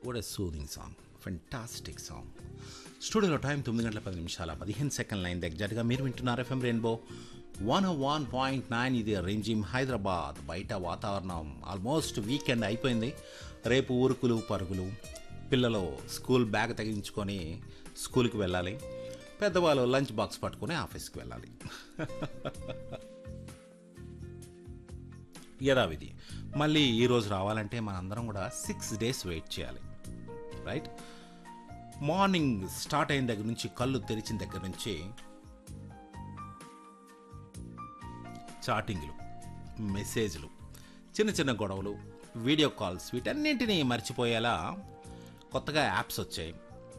what a soothing song fantastic song స్టూడియోలో time తొమ్మిది గంటల పది నిమిషాల పదిహేను సెకండ్ లైన్ ఎగ్జాక్ట్గా మీరు వింటున్నారు FM Rainbow one one point nine ఇది రింజిమ్ హైదరాబాద్ బయట వాతావరణం ఆల్మోస్ట్ వీకెండ్ అయిపోయింది రేపు ఊరుకులు పరుగులు పిల్లలు స్కూల్ బ్యాగ్ తగిలించుకొని స్కూల్కి వెళ్ళాలి పెద్దవాళ్ళు లంచ్ బాక్స్ పట్టుకొని ఆఫీస్కి వెళ్ళాలి యథావిధి మళ్ళీ ఈరోజు రావాలంటే మనందరం కూడా సిక్స్ డేస్ వెయిట్ చేయాలి రైట్ మార్నింగ్ స్టార్ట్ అయిన దగ్గర నుంచి కళ్ళు తెరిచిన దగ్గర నుంచి చాటింగ్లు మెసేజ్లు చిన్న చిన్న గొడవలు వీడియో కాల్స్ వీటన్నింటినీ మర్చిపోయేలా కొత్తగా యాప్స్ వచ్చాయి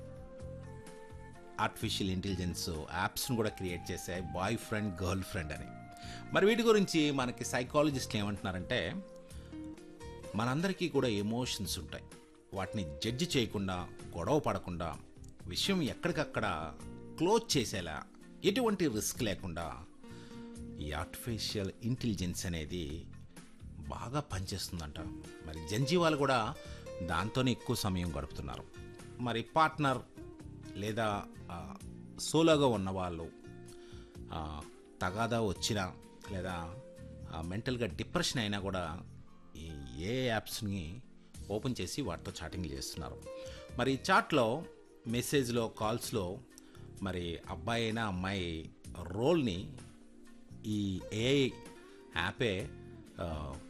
ఆర్టిఫిషియల్ ఇంటెలిజెన్స్ యాప్స్ను కూడా క్రియేట్ చేశాయి బాయ్ ఫ్రెండ్ గర్ల్ ఫ్రెండ్ అని మరి వీటి గురించి మనకి సైకాలజిస్టులు ఏమంటున్నారంటే మనందరికీ కూడా ఎమోషన్స్ ఉంటాయి వాటిని జడ్జి చేయకుండా గొడవ పడకుండా విషయం ఎక్కడికక్కడ క్లోజ్ చేసేలా ఎటువంటి రిస్క్ లేకుండా ఈ ఆర్టిఫిషియల్ ఇంటెలిజెన్స్ అనేది బాగా పనిచేస్తుందంట మరి జంజీవాలు కూడా దాంతోనే ఎక్కువ సమయం గడుపుతున్నారు మరి పార్ట్నర్ లేదా ఆ, సోలోగా ఉన్నవాళ్ళు ఆ, తగాదా వచ్చినా లేదా ఆ, మెంటల్గా డిప్రెషన్ అయినా కూడా ఈ ఏ యాప్స్ని ఓపెన్ చేసి వాటితో చాటింగ్ చేస్తున్నారు మరి ఈ చాట్లో మెసేజ్లో కాల్స్లో మరి అబ్బాయి అయినా అమ్మాయి రోల్ని ఈ ఏఐ యాపే ఆ,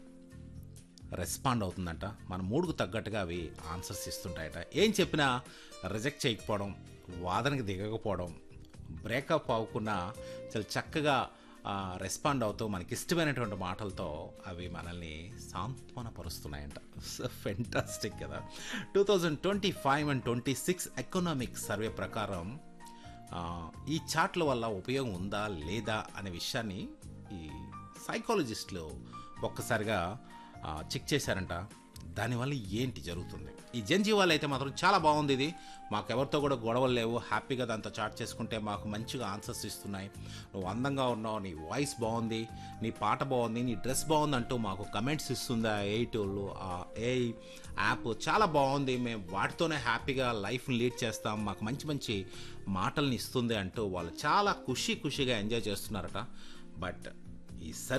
రెస్పాండ్ అవుతుందంట మన మూడుకు తగ్గట్టుగా అవి ఆన్సర్స్ ఇస్తుంటాయట ఏం చెప్పినా రిజెక్ట్ చేయకపోవడం వాదనకి దిగకపోవడం బ్రేకప్ అవ్వకుండా చాలా చక్కగా రెస్పాండ్ అవుతూ మనకి ఇష్టమైనటువంటి మాటలతో అవి మనల్ని సాంత్వనపరుస్తున్నాయంట ఫెంటాస్టిక్ కదా two thousand twenty five and twenty six economic survey ప్రకారం ఆ, ఈ చాట్ల వల్ల ఉపయోగం ఉందా లేదా అనే విషయాన్ని ఈ సైకాలజిస్టులు ఒక్కసారిగా ఆ, చెక్ చేశారంట దానివల్ల ఏంటి జరుగుతుంది ఈ జంజీవాలు అయితే మాత్రం చాలా బాగుంది ఇది మాకు ఎవరితో కూడా గొడవలు లేవు హ్యాపీగా దాంతో చాట్ చేసుకుంటే మాకు మంచిగా ఆన్సర్స్ ఇస్తున్నాయి నువ్వు అందంగా ఉన్నావు నీ వాయిస్ బాగుంది నీ పాట బాగుంది నీ డ్రెస్ బాగుంది అంటూ మాకు కమెంట్స్ ఇస్తుంది ఆ ఏ టూళ్ళు ఆ ఏ యాప్ చాలా బాగుంది మేము వాటితోనే హ్యాపీగా లైఫ్ని లీడ్ చేస్తాం మాకు మంచి మంచి మాటల్ని ఇస్తుంది అంటూ వాళ్ళు చాలా ఖుషి ఖుషిగా ఎంజాయ్ చేస్తున్నారట బట్ ఈ సర్వే